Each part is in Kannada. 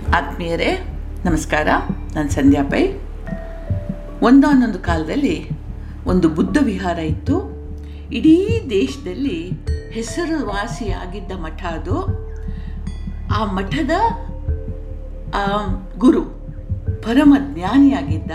ಆತ್ಮೀಯರೇ ನಮಸ್ಕಾರ ನಾನು ಸಂಧ್ಯಾ ಪೈ ಒಂದಾನೊಂದು ಕಾಲದಲ್ಲಿ ಒಂದು ಬುದ್ಧ ವಿಹಾರ ಇತ್ತು ಇಡೀ ದೇಶದಲ್ಲಿ ಹೆಸರುವಾಸಿಯಾಗಿದ್ದ ಮಠ ಅದು ಆ ಮಠದ ಆ, ಗುರು ಪರಮ ಜ್ಞಾನಿಯಾಗಿದ್ದ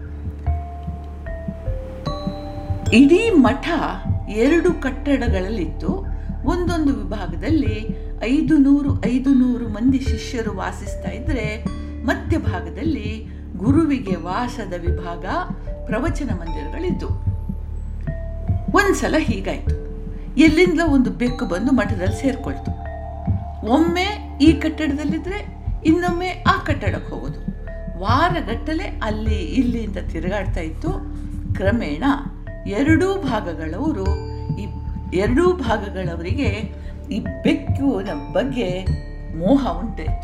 ಇಡೀ ಮಠ ಎರಡು ಕಟ್ಟಡಗಳಲ್ಲಿತ್ತು ಒಂದೊಂದು ವಿಭಾಗದಲ್ಲಿ ಐದು ನೂರು ಐದು ನೂರು ಮಂದಿ ಶಿಷ್ಯರು ವಾಸಿಸ್ತಾ ಇದ್ದರೆ ಮಧ್ಯಭಾಗದಲ್ಲಿ ಗುರುವಿಗೆ ವಾಸದ ವಿಭಾಗ ಪ್ರವಚನ ಮಂದಿರಗಳಿತ್ತು ಒಂದ್ಸಲ ಹೀಗಾಯ್ತು ಎಲ್ಲಿಂದ ಒಂದು ಬೆಕ್ಕು ಬಂದು ಮಠದಲ್ಲಿ ಸೇರ್ಕೊಳ್ತು ಒಮ್ಮೆ ಈ ಕಟ್ಟಡದಲ್ಲಿದ್ದರೆ ಇನ್ನೊಮ್ಮೆ ಆ ಕಟ್ಟಡಕ್ಕೆ ಹೋಗೋದು ವಾರಗಟ್ಟಲೆ ಅಲ್ಲಿ ಇಲ್ಲಿ ಅಂತ ತಿರುಗಾಡ್ತಾ ಇತ್ತು ಕ್ರಮೇಣ ಎರಡೂ ಭಾಗಗಳವರು ಈ ಎರಡೂ ಭಾಗಗಳವರಿಗೆ ಈ ಬೆಕ್ಕಿನ ಬಗ್ಗೆ ಮೋಹ ಉಂಟಾಯಿತು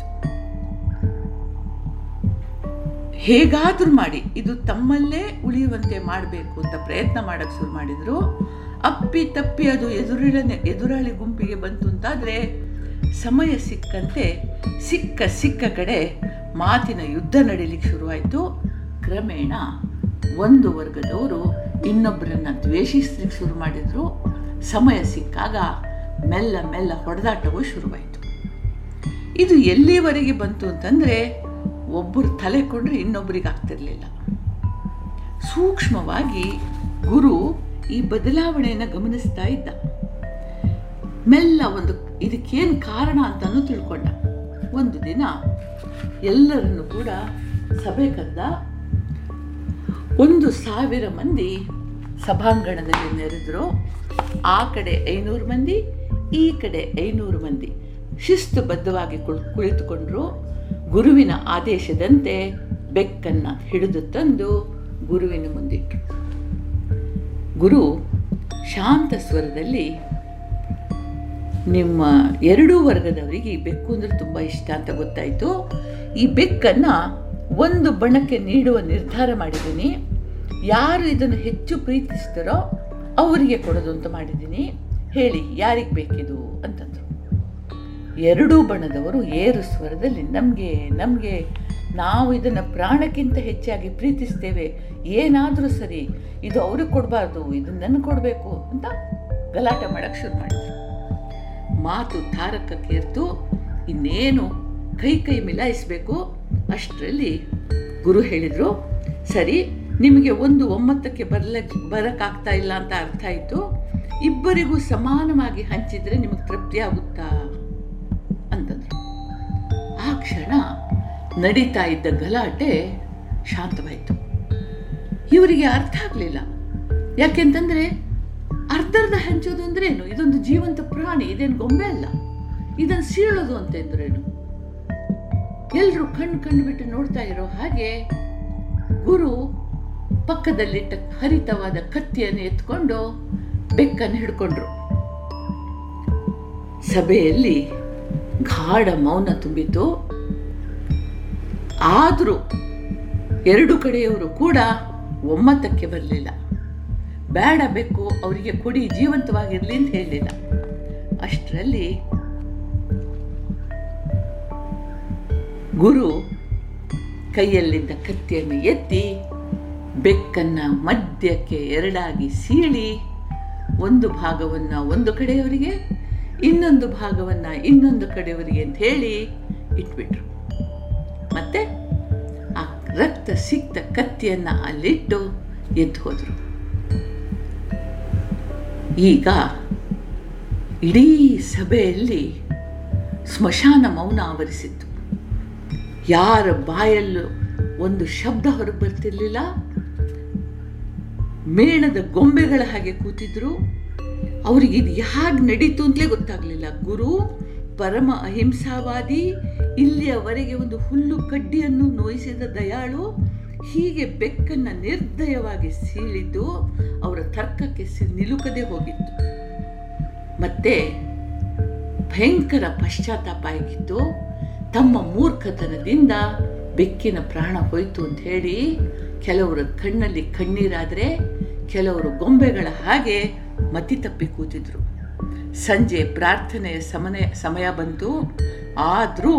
ಹೇಗಾದ್ರೂ ಮಾಡಿ ಇದು ತಮ್ಮಲ್ಲೇ ಉಳಿಯುವಂತೆ ಮಾಡಬೇಕು ಅಂತ ಪ್ರಯತ್ನ ಮಾಡಕ್ಕೆ ಶುರು ಮಾಡಿದ್ರು ಅಪ್ಪಿ ತಪ್ಪಿ ಅದು ಎದುರಿನ ಎದುರಾಳಿ ಗುಂಪಿಗೆ ಬಂತು ಅಂತಾದರೆ ಸಮಯ ಸಿಕ್ಕಂತೆ ಸಿಕ್ಕ ಸಿಕ್ಕ ಕಡೆ ಮಾತಿನ ಯುದ್ಧ ನಡೀಲಿಕ್ಕೆ ಶುರುವಾಯಿತು ಕ್ರಮೇಣ ಒಂದು ವರ್ಗದವರು ಇನ್ನೊಬ್ಬರನ್ನ ದ್ವೇಷಿಸ್ಲಿಕ್ಕೆ ಶುರು ಮಾಡಿದ್ರು ಸಮಯ ಸಿಕ್ಕಾಗ ಮೆಲ್ಲ ಮೆಲ್ಲ ಹೊಡೆದಾಟವೂ ಶುರುವಾಯಿತು ಇದು ಎಲ್ಲಿವರೆಗೆ ಬಂತು ಅಂತಂದರೆ ಒಬ್ಬರು ತಲೆ ಕೊಂಡ್ರೆ ಇನ್ನೊಬ್ಬರಿಗೆ ಆಗ್ತಿರ್ಲಿಲ್ಲ ಸೂಕ್ಷ್ಮವಾಗಿ ಗುರು ಈ ಬದಲಾವಣೆಯನ್ನು ಗಮನಿಸ್ತಾ ಇದ್ದ ಮೆಲ್ಲ ಒಂದು ಇದಕ್ಕೇನು ಕಾರಣ ಅಂತಲೂ ತಿಳ್ಕೊಂಡ ಒಂದು ದಿನ ಎಲ್ಲರನ್ನು ಕೂಡ ಸಭೆ ಕರೆದ ಒಂದು ಸಾವಿರ ಮಂದಿ ಸಭಾಂಗಣದಲ್ಲಿ ನೆರೆದ್ರು ಆ ಕಡೆ ಐನೂರು ಮಂದಿ ಈ ಕಡೆ ಐನೂರು ಮಂದಿ ಶಿಸ್ತುಬದ್ಧವಾಗಿ ಕುಳ್ ಕುಳಿತುಕೊಂಡ್ರು ಗುರುವಿನ ಆದೇಶದಂತೆ ಬೆಕ್ಕನ್ನು ಹಿಡಿದು ತಂದು ಗುರುವಿನ ಮುಂದಿಟ್ರು ಗುರು ಶಾಂತ ಸ್ವರದಲ್ಲಿ ನಿಮ್ಮ ಎರಡೂ ವರ್ಗದವರಿಗೆ ಈ ಬೆಕ್ಕು ಅಂದರೆ ತುಂಬ ಇಷ್ಟ ಅಂತ ಗೊತ್ತಾಯಿತು ಈ ಬೆಕ್ಕನ್ನು ಒಂದು ಬಣಕ್ಕೆ ನೀಡುವ ನಿರ್ಧಾರ ಮಾಡಿದ್ದೀನಿ ಯಾರು ಇದನ್ನು ಹೆಚ್ಚು ಪ್ರೀತಿಸ್ತಾರೋ ಅವರಿಗೆ ಕೊಡೋದು ಅಂತ ಮಾಡಿದ್ದೀನಿ ಹೇಳಿ ಯಾರಿಗೆ ಬೇಕಿದು ಅಂತಂದರು ಎರಡೂ ಬಣದವರು ಏರು ಸ್ವರದಲ್ಲಿ ನಮಗೆ ನಮಗೆ ನಾವು ಇದನ್ನು ಪ್ರಾಣಕ್ಕಿಂತ ಹೆಚ್ಚಾಗಿ ಪ್ರೀತಿಸ್ತೇವೆ ಏನಾದರೂ ಸರಿ ಇದು ಅವ್ರಿಗೆ ಕೊಡಬಾರ್ದು ಇದು ನನಗೆ ಕೊಡಬೇಕು ಅಂತ ಗಲಾಟೆ ಮಾಡೋಕ್ಕೆ ಶುರು ಮಾಡಿದ್ರು ಮಾತು ತಾರಕಕ್ಕೇರ್ತು ಇನ್ನೇನು ಕೈ ಕೈ ಮಿಲಾಯಿಸಬೇಕು ಅಷ್ಟರಲ್ಲಿ ಗುರು ಹೇಳಿದರು ಸರಿ ನಿಮಗೆ ಒಂದು ಒಮ್ಮತಕ್ಕೆ ಬರಲ ಬರೋಕ್ಕಾಗ್ತಾ ಇಲ್ಲ ಅಂತ ಅರ್ಥ ಆಯಿತು ಇಬ್ಬರಿಗೂ ಸಮಾನವಾಗಿ ಹಂಚಿದರೆ ನಿಮಗೆ ತೃಪ್ತಿ ಆಗುತ್ತಾ ಅಂತಂದರು ಆ ಕ್ಷಣ ನಡೀತಾ ಇದ್ದ ಗಲಾಟೆ ಶಾಂತವಾಯಿತು ಇವರಿಗೆ ಅರ್ಥ ಆಗಲಿಲ್ಲ ಯಾಕೆಂತಂದರೆ ಅರ್ಧರ್ಧ ಹಂಚೋದು ಅಂದ್ರೇನು ಇದೊಂದು ಜೀವಂತ ಪ್ರಾಣಿ ಇದೇನು ಗೊಂಬೆ ಅಲ್ಲ ಇದನ್ನು ಸೀಳೋದು ಅಂತ ಅಂದ್ರೇನು ಎಲ್ಲರೂ ಕಣ್ಣು ಕಣ್ಣು ಬಿಟ್ಟು ನೋಡ್ತಾ ಇರೋ ಹಾಗೆ ಗುರು ಪಕ್ಕದಲ್ಲಿಟ್ಟ ಹರಿತವಾದ ಕತ್ತಿಯನ್ನು ಎತ್ಕೊಂಡು ಬೆಕ್ಕನ್ನು ಹಿಡ್ಕೊಂಡ್ರು ಸಭೆಯಲ್ಲಿ ಗಾಢ ಮೌನ ತುಂಬಿತು ಆದರೂ ಎರಡು ಕಡೆಯವರು ಕೂಡ ಒಮ್ಮತಕ್ಕೆ ಬರಲಿಲ್ಲ ಬೇಡ ಬೇಕು ಅವರಿಗೆ ಕೊಡಿ ಜೀವಂತವಾಗಿರಲಿ ಅಂತ ಹೇಳಲಿಲ್ಲ ಅಷ್ಟರಲ್ಲಿ ಗುರು ಕೈಯಲ್ಲಿದ್ದ ಕತ್ತಿಯನ್ನು ಎತ್ತಿ ಬೆಕ್ಕನ್ನು ಮಧ್ಯಕ್ಕೆ ಎರಡಾಗಿ ಸೀಳಿ ಒಂದು ಭಾಗವನ್ನು ಒಂದು ಕಡೆಯವರಿಗೆ ಇನ್ನೊಂದು ಭಾಗವನ್ನು ಇನ್ನೊಂದು ಕಡೆಯವರಿಗೆ ಅಂತ ಹೇಳಿ ಇಟ್ಬಿಟ್ರು ಮತ್ತೆ ಆ ರಕ್ತ ಸಿಕ್ತ ಕತ್ತಿಯನ್ನು ಅಲ್ಲಿಟ್ಟು ಎದ್ದು ಹೋದರು ಈಗ ಇಡೀ ಸಭೆಯಲ್ಲಿ ಸ್ಮಶಾನ ಮೌನ ಆವರಿಸಿತ್ತು ಯಾರ ಬಾಯಲ್ಲೂ ಒಂದು ಶಬ್ದ ಹೊರಗೆ ಬರ್ತಿರ್ಲಿಲ್ಲ ಮೇಣದ ಗೊಂಬೆಗಳ ಹಾಗೆ ಕೂತಿದ್ರು ಅವರಿಗೆ ಇದು ಹೇಗೆ ನಡೀತು ಅಂತಲೇ ಗೊತ್ತಾಗಲಿಲ್ಲ ಗುರು ಪರಮ ಅಹಿಂಸಾವಾದಿ ಇಲ್ಲಿಯವರೆಗೆ ಒಂದು ಹುಲ್ಲು ಕಡ್ಡಿಯನ್ನು ನೋಯಿಸಿದ ದಯಾಳು ಹೀಗೆ ಬೆಕ್ಕನ್ನು ನಿರ್ದಯವಾಗಿ ಸೀಳಿದ್ದು ಅವರ ತರ್ಕಕ್ಕೆ ಸಿ ನಿಲುಕದೆ ಹೋಗಿತ್ತು ಮತ್ತೆ ಭಯಂಕರ ಪಶ್ಚಾತ್ತಾಪ ಆಗಿತ್ತು ತಮ್ಮ ಮೂರ್ಖತನದಿಂದ ಬೆಕ್ಕಿನ ಪ್ರಾಣ ಹೋಯಿತು ಅಂತ ಹೇಳಿ ಕೆಲವರ ಕಣ್ಣಲ್ಲಿ ಕಣ್ಣೀರಾದರೆ ಕೆಲವರು ಗೊಂಬೆಗಳ ಹಾಗೆ ಮತಿ ತಪ್ಪಿ ಕೂತಿದ್ರು ಸಂಜೆ ಪ್ರಾರ್ಥನೆಯ ಸಮಯ ಸಮಯ ಬಂತು ಆದರೂ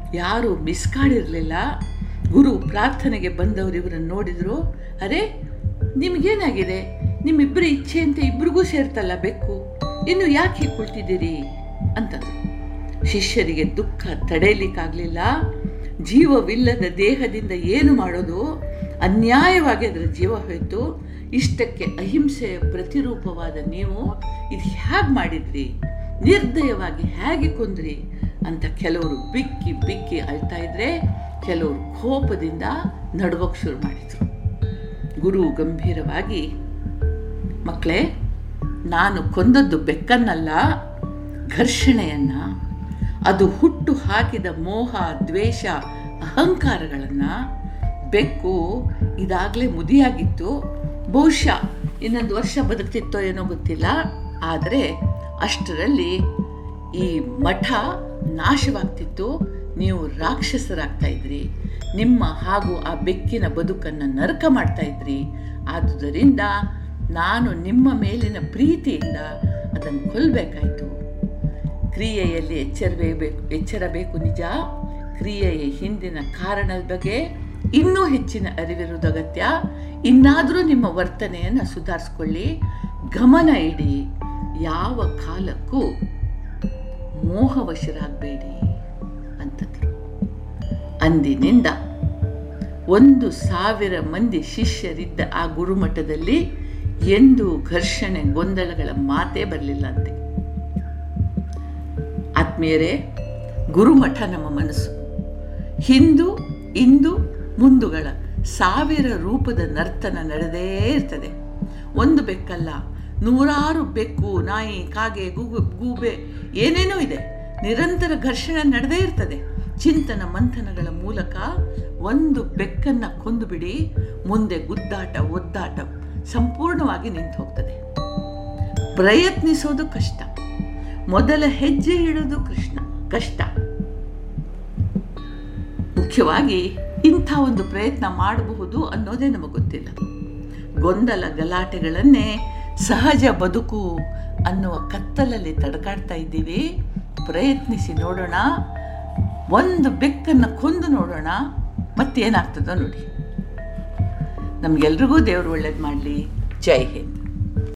ಯಾರು ಮಿಸ್ ಕಾಡಿರಲಿಲ್ಲ ಗುರು ಪ್ರಾರ್ಥನೆಗೆ ಬಂದವರು ಇವರನ್ನು ನೋಡಿದ್ರು ಅರೆ ನಿಮಗೇನಾಗಿದೆ ನಿಮ್ಮಿಬ್ಬರ ಇಚ್ಛೆ ಅಂತ ಇಬ್ರಿಗೂ ಸೇರ್ತಲ್ಲ ಬೆಕ್ಕು ಇನ್ನು ಯಾಕೆ ಹೀಗೆ ಕುಳ್ತಿದ್ದೀರಿ ಅಂತಂದ್ರು ಶಿಷ್ಯರಿಗೆ ದುಃಖ ತಡೆಯಲಿಕ್ಕಾಗಲಿಲ್ಲ ಜೀವವಿಲ್ಲದ ದೇಹದಿಂದ ಏನು ಮಾಡೋದು ಅನ್ಯಾಯವಾಗಿ ಅದರ ಜೀವ ಹೋಯಿತು ಇಷ್ಟಕ್ಕೆ ಅಹಿಂಸೆಯ ಪ್ರತಿರೂಪವಾದ ನೀವು ಇದು ಹೇಗೆ ಮಾಡಿದ್ರಿ ನಿರ್ದಯವಾಗಿ ಹೇಗೆ ಕೊಂದ್ರಿ ಅಂತ ಕೆಲವರು ಬಿಕ್ಕಿ ಬಿಕ್ಕಿ ಅಳ್ತಾ ಇದ್ರೆ ಕೆಲವರು ಕೋಪದಿಂದ ನಡುವಕ್ಕೆ ಶುರು ಮಾಡಿದರು ಗುರು ಗಂಭೀರವಾಗಿ ಮಕ್ಕಳೇ ನಾನು ಕೊಂದದ್ದು ಬೆಕ್ಕನ್ನಲ್ಲ ಘರ್ಷಣೆಯನ್ನ ಅದು ಹುಟ್ಟು ಹಾಕಿದ ಮೋಹ ದ್ವೇಷ ಅಹಂಕಾರಗಳನ್ನು ಬೆಕ್ಕು ಇದಾಗಲೇ ಮುದಿಯಾಗಿತ್ತು ಬಹುಶಃ ಇನ್ನೊಂದು ವರ್ಷ ಬದುಕ್ತಿತ್ತೋ ಏನೋ ಗೊತ್ತಿಲ್ಲ ಆದರೆ ಅಷ್ಟರಲ್ಲಿ ಈ ಮಠ ನಾಶವಾಗ್ತಿತ್ತು ನೀವು ರಾಕ್ಷಸರಾಗ್ತಾ ಇದ್ರಿ ನಿಮ್ಮ ಹಾಗೂ ಆ ಬೆಕ್ಕಿನ ಬದುಕನ್ನು ನರಕ ಮಾಡ್ತಾ ಇದ್ರಿ ಆದುದರಿಂದ ನಾನು ನಿಮ್ಮ ಮೇಲಿನ ಪ್ರೀತಿಯಿಂದ ಅದನ್ನು ಕೊಲ್ಲಬೇಕಾಯಿತು ಕ್ರಿಯೆಯಲ್ಲಿ ಎಚ್ಚರಬೇಕು ಎಚ್ಚರಬೇಕು ನಿಜ ಕ್ರಿಯೆಯ ಹಿಂದಿನ ಕಾರಣದ ಬಗ್ಗೆ ಇನ್ನೂ ಹೆಚ್ಚಿನ ಅರಿವಿರುವುದು ಅಗತ್ಯ ಇನ್ನಾದರೂ ನಿಮ್ಮ ವರ್ತನೆಯನ್ನು ಸುಧಾರಿಸ್ಕೊಳ್ಳಿ ಗಮನ ಇಡಿ ಯಾವ ಕಾಲಕ್ಕೂ ಮೋಹವಶರಾಗಬೇಡಿ ಅಂತಂದರು ಅಂದಿನಿಂದ ಒಂದು ಸಾವಿರ ಮಂದಿ ಶಿಷ್ಯರಿದ್ದ ಆ ಗುರುಮಠದಲ್ಲಿ ಎಂದೂ ಘರ್ಷಣೆ ಗೊಂದಲಗಳ ಮಾತೇ ಬರಲಿಲ್ಲ ಅಂತೆ ಆತ್ಮೀಯರೇ ಗುರುಮಠ ನಮ್ಮ ಮನಸ್ಸು ಹಿಂದು ಇಂದು ಮುಂದುಗಳ ಸಾವಿರ ರೂಪದ ನರ್ತನ ನಡೆದೇ ಇರ್ತದೆ ಒಂದು ಬೆಕ್ಕಲ್ಲ ನೂರಾರು ಬೆಕ್ಕು ನಾಯಿ ಕಾಗೆ ಗೂಗು ಗೂಬೆ ಏನೇನೋ ಇದೆ ನಿರಂತರ ಘರ್ಷಣೆ ನಡೆದೇ ಇರ್ತದೆ ಚಿಂತನ ಮಂಥನಗಳ ಮೂಲಕ ಒಂದು ಬೆಕ್ಕನ್ನು ಕೊಂದು ಬಿಡಿ ಮುಂದೆ ಗುದ್ದಾಟ ಒದ್ದಾಟ ಸಂಪೂರ್ಣವಾಗಿ ನಿಂತು ಹೋಗ್ತದೆ ಪ್ರಯತ್ನಿಸೋದು ಕಷ್ಟ ಮೊದಲ ಹೆಜ್ಜೆ ಇಡೋದು ಕೃಷ್ಣ ಕಷ್ಟ ಮುಖ್ಯವಾಗಿ ಇಂಥ ಒಂದು ಪ್ರಯತ್ನ ಮಾಡಬಹುದು ಅನ್ನೋದೇ ನಮಗೆ ಗೊತ್ತಿಲ್ಲ ಗೊಂದಲ ಗಲಾಟೆಗಳನ್ನೇ ಸಹಜ ಬದುಕು ಅನ್ನುವ ಕತ್ತಲಲ್ಲಿ ತಡಕಾಡ್ತಾ ಇದ್ದೀವಿ ಪ್ರಯತ್ನಿಸಿ ನೋಡೋಣ ಒಂದು ಬೆಕ್ಕನ್ನು ಕೊಂದು ನೋಡೋಣ ಮತ್ತೇನಾಗ್ತದೋ ನೋಡಿ ನಮಗೆಲ್ರಿಗೂ ದೇವರು ಒಳ್ಳೇದು ಮಾಡಲಿ ಜೈ ಹಿಂದ್